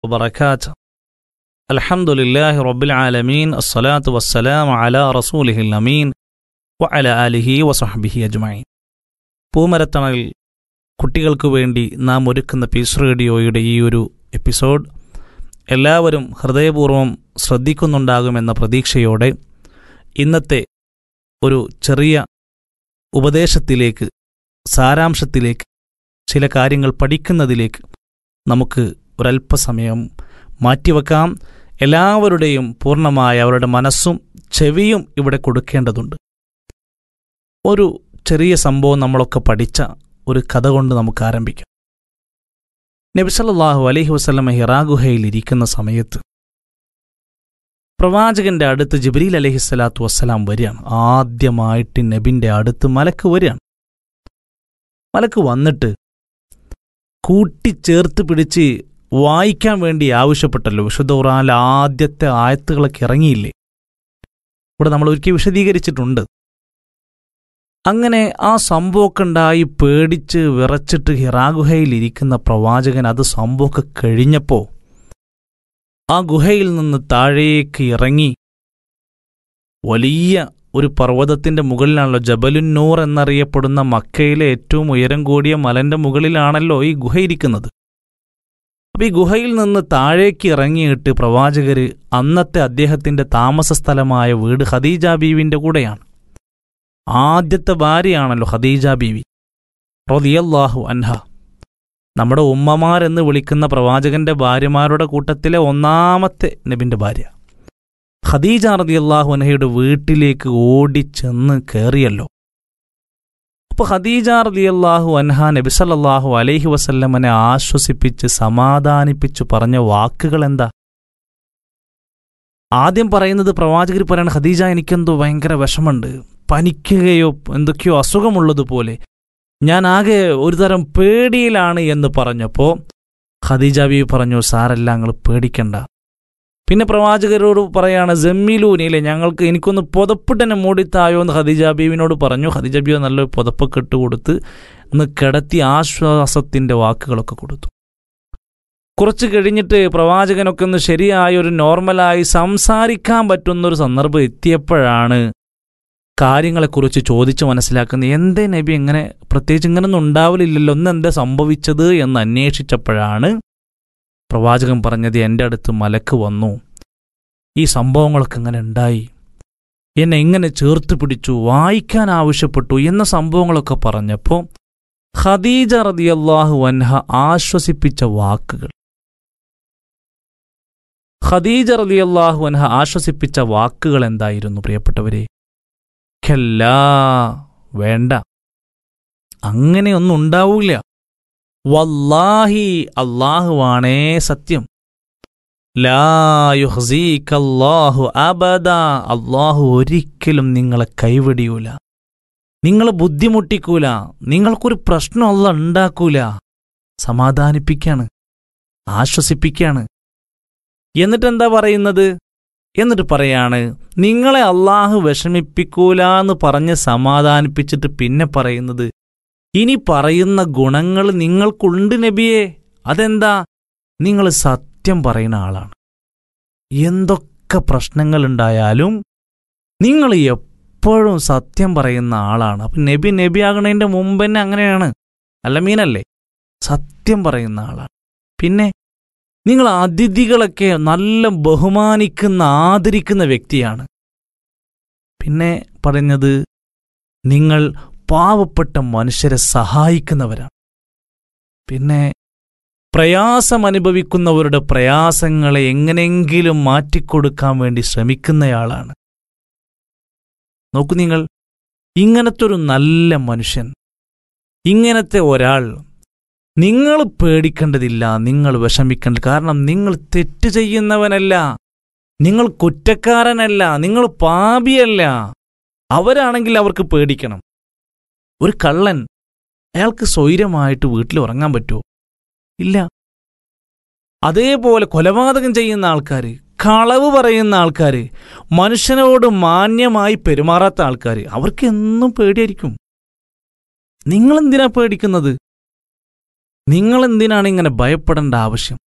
وبركاته الحمد لله رب العالمين الصلاة والسلام على رسوله الأمين وعلى آله وصحبه أجمعين പൂമരത്തണൽ കുട്ടികൾക്ക് വേണ്ടി നാം ഒരുക്കുന്ന പീസ് റേഡിയോയുടെ ഈ ഒരു എപ്പിസോഡ് എല്ലാവരും ഹൃദയപൂർവ്വം ശ്രദ്ധിക്കുന്നുണ്ടാകുമെന്ന പ്രതീക്ഷയോടെ ഇന്നത്തെ ഒരു ചെറിയ ഉപദേശത്തിലേക്ക് സാരാംശത്തിലേക്ക് ചില കാര്യങ്ങൾ പഠിക്കുന്നതിലേക്ക് നമുക്ക് ഒരല്പസമയം മാറ്റിവെക്കാം എല്ലാവരുടെയും പൂർണ്ണമായ അവരുടെ മനസ്സും ചെവിയും ഇവിടെ കൊടുക്കേണ്ടതുണ്ട് ഒരു ചെറിയ സംഭവം നമ്മളൊക്കെ പഠിച്ച ഒരു കഥ കൊണ്ട് നമുക്ക് ആരംഭിക്കാം നബിസല്ലാഹു അലഹി വസ്ലമ ഹിറാ ഗുഹയിൽ ഇരിക്കുന്ന സമയത്ത് പ്രവാചകന്റെ അടുത്ത് ജിബ്രീൽ അലഹിസ്സലാത്തു വസ്സലാം വരികയാണ് ആദ്യമായിട്ട് നബിന്റെ അടുത്ത് മലക്ക് വരികയാണ് മലക്ക് വന്നിട്ട് കൂട്ടിച്ചേർത്ത് പിടിച്ച് വായിക്കാൻ വേണ്ടി ആവശ്യപ്പെട്ടല്ലോ വിശുദ്ധ ഖുറാനിലെ ആദ്യത്തെ ആയത്തുകളൊക്കെ ഇറങ്ങിയില്ലേ ഇവിടെ നമ്മൾ ഒരിക്കൽ വിശദീകരിച്ചിട്ടുണ്ട് അങ്ങനെ ആ സംഭവമൊക്കെ ഉണ്ടായി പേടിച്ച് വിറച്ചിട്ട് ഹിറാഗുഹയിൽ ഇരിക്കുന്ന പ്രവാചകൻ അത് സംഭവമൊക്കെ കഴിഞ്ഞപ്പോൾ ആ ഗുഹയിൽ നിന്ന് താഴേക്ക് ഇറങ്ങി വലിയ ഒരു പർവ്വതത്തിന്റെ മുകളിലാണല്ലോ ജബലുന്നൂർ എന്നറിയപ്പെടുന്ന മക്കയിലെ ഏറ്റവും ഉയരം കൂടിയ മലന്റെ മുകളിലാണല്ലോ ഈ ഗുഹ ഇരിക്കുന്നത് അപ്പൊ ഈ ഗുഹയിൽ നിന്ന് താഴേക്ക് ഇറങ്ങിയിട്ട് പ്രവാചകര് അന്നത്തെ അദ്ദേഹത്തിന്റെ താമസ സ്ഥലമായ വീട് ഖദീജ ബീവിന്റെ കൂടെയാണ് ആദ്യത്തെ ഭാര്യയാണല്ലോ ഖദീജ ബീവി റതിയല്ലാഹു അൻഹ നമ്മുടെ ഉമ്മമാരെന്ന് വിളിക്കുന്ന പ്രവാചകന്റെ ഭാര്യമാരുടെ കൂട്ടത്തിലെ ഒന്നാമത്തെ നബിന്റെ ഭാര്യ ഖദീജ റതിയല്ലാഹു അൻഹയുടെ വീട്ടിലേക്ക് ഓടിച്ചെന്ന് കയറിയല്ലോ അപ്പൊ ഖദീജ റതിയല്ലാഹു അൻഹ നബി സല്ലല്ലാഹു അലൈഹി വസല്ലമനെ ആശ്വസിപ്പിച്ച് സമാധാനിപ്പിച്ചു പറഞ്ഞ വാക്കുകൾ എന്താ ആദ്യം പറയുന്നത് പ്രവാചകർ പറയാണ് ഖദീജ എനിക്കെന്തോ ഭയങ്കര വിഷമുണ്ട് പനിക്കുകയോ എന്തൊക്കെയോ അസുഖമുള്ളതുപോലെ ഞാൻ ആകെ ഒരുതരം പേടിയിലാണ് എന്ന് പറഞ്ഞപ്പോൾ ഖദീജ ബി പറഞ്ഞു സാരല്ല നിങ്ങൾ പേടിക്കണ്ട പിന്നെ പ്രവാചകരോട് പറയാണ് ജമ്മീലൂനിലെ ഞങ്ങൾക്ക് എനിക്കൊന്ന് പുതപ്പിട്ടനെ മൂടിത്തായോ എന്ന് ഖദീജ ബീവിനോട് പറഞ്ഞു ഖദീജ ബീവ് നല്ല പുതപ്പൊക്കെ ഇട്ട് കൊടുത്ത് ഒന്ന് കിടത്തി ആശ്വാസത്തിന്റെ വാക്കുകളൊക്കെ കൊടുത്തു കുറച്ച് കഴിഞ്ഞിട്ട് പ്രവാചകനൊക്കെ ഒന്ന് ശരിയായ ഒരു നോർമലായി സംസാരിക്കാൻ പറ്റുന്ന ഒരു സന്ദർഭം എത്തിയപ്പോഴാണ് കാര്യങ്ങളെക്കുറിച്ച് ചോദിച്ച് മനസ്സിലാക്കുന്നത് എന്തേ നബി എങ്ങനെ പ്രത്യേകിച്ച് ഇങ്ങനൊന്നും ഉണ്ടാവില്ലല്ലോ ഒന്ന് എന്താ സംഭവിച്ചത് എന്ന് അന്വേഷിച്ചപ്പോഴാണ് പ്രവാചകൻ പറഞ്ഞത് എൻ്റെ അടുത്ത് മലക്ക് വന്നു ഈ സംഭവങ്ങളൊക്കെ എങ്ങനെ ഉണ്ടായി എന്നെ എങ്ങനെ ചേർത്ത് പിടിച്ചു വായിക്കാൻ ആവശ്യപ്പെട്ടു എന്ന സംഭവങ്ങളൊക്കെ പറഞ്ഞപ്പോൾ ഖദീജ റതിയല്ലാഹു അൻഹ ആശ്വസിപ്പിച്ച വാക്കുകൾ ഖദീജ റളിയല്ലാഹു അൻഹ ആശ്വസിപ്പിച്ച വാക്കുകൾ എന്തായിരുന്നു പ്രിയപ്പെട്ടവരെ ഖല്ലാ വേണ്ട അങ്ങനെയൊന്നും ഉണ്ടാവൂല വല്ലാഹി അള്ളാഹുവാണേ സത്യം ലാ യുഹ്സീക്കല്ലാഹു അബദ അള്ളാഹു ഒരിക്കലും നിങ്ങളെ കൈവെടിയൂല നിങ്ങളെ ബുദ്ധിമുട്ടിക്കൂല നിങ്ങൾക്കൊരു പ്രശ്നം അല്ല ഉണ്ടാക്കൂല സമാധാനിപ്പിക്കാണ് ആശ്വസിപ്പിക്കാണ് എന്നിട്ട് എന്താ പറയുന്നത് എന്നിട്ട് പറയാണ് നിങ്ങളെ അള്ളാഹു വിഷമിപ്പിക്കൂല എന്ന് പറഞ്ഞ് സമാധാനിപ്പിച്ചിട്ട് പിന്നെ പറയുന്നത് ഇനി പറയുന്ന ഗുണങ്ങൾ നിങ്ങൾക്കുണ്ട് നബിയെ അതെന്താ നിങ്ങൾ സത്യം പറയുന്ന ആളാണ് എന്തൊക്കെ പ്രശ്നങ്ങളുണ്ടായാലും നിങ്ങൾ എപ്പോഴും സത്യം പറയുന്ന ആളാണ് അപ്പം നബി നബി ആകണതിൻ്റെ മുമ്പ് തന്നെ അങ്ങനെയാണ് അല്ല മീനല്ലേ സത്യം പറയുന്ന ആളാണ് പിന്നെ നിങ്ങൾ അതിഥികളൊക്കെ നല്ല ബഹുമാനിക്കുന്ന ആദരിക്കുന്ന വ്യക്തിയാണ് പിന്നെ പറഞ്ഞത് നിങ്ങൾ പാവപ്പെട്ട മനുഷ്യരെ സഹായിക്കുന്നവരാണ് പിന്നെ പ്രയാസം അനുഭവിക്കുന്നവരുടെ പ്രയാസങ്ങളെ എങ്ങനെയെങ്കിലും മാറ്റിക്കൊടുക്കാൻ വേണ്ടി ശ്രമിക്കുന്നയാളാണ് നോക്കൂ നിങ്ങൾ ഇങ്ങനത്തെ ഒരു നല്ല മനുഷ്യൻ ഇങ്ങനത്തെ ഒരാൾ നിങ്ങൾ പേടിക്കേണ്ടതില്ല നിങ്ങൾ വിഷമിക്കേണ്ട കാരണം നിങ്ങൾ തെറ്റ് ചെയ്യുന്നവനല്ല നിങ്ങൾ കുറ്റക്കാരനല്ല നിങ്ങൾ പാപിയല്ല അവരാണെങ്കിൽ അവർക്ക് പേടിക്കണം ഒരു കള്ളൻ അയാൾക്ക് സ്വൈര്യമായിട്ട് വീട്ടിൽ ഉറങ്ങാൻ പറ്റുമോ ഇല്ല അതേപോലെ കൊലപാതകം ചെയ്യുന്ന ആൾക്കാർ കളവ് പറയുന്ന ആൾക്കാർ മനുഷ്യനോട് മാന്യമായി പെരുമാറാത്ത ആൾക്കാർ അവർക്ക് എന്നും പേടിയായിരിക്കും നിങ്ങളെന്തിനാ പേടിക്കുന്നത് നിങ്ങളെന്തിനാണ് ഇങ്ങനെ ഭയപ്പെടേണ്ട ആവശ്യം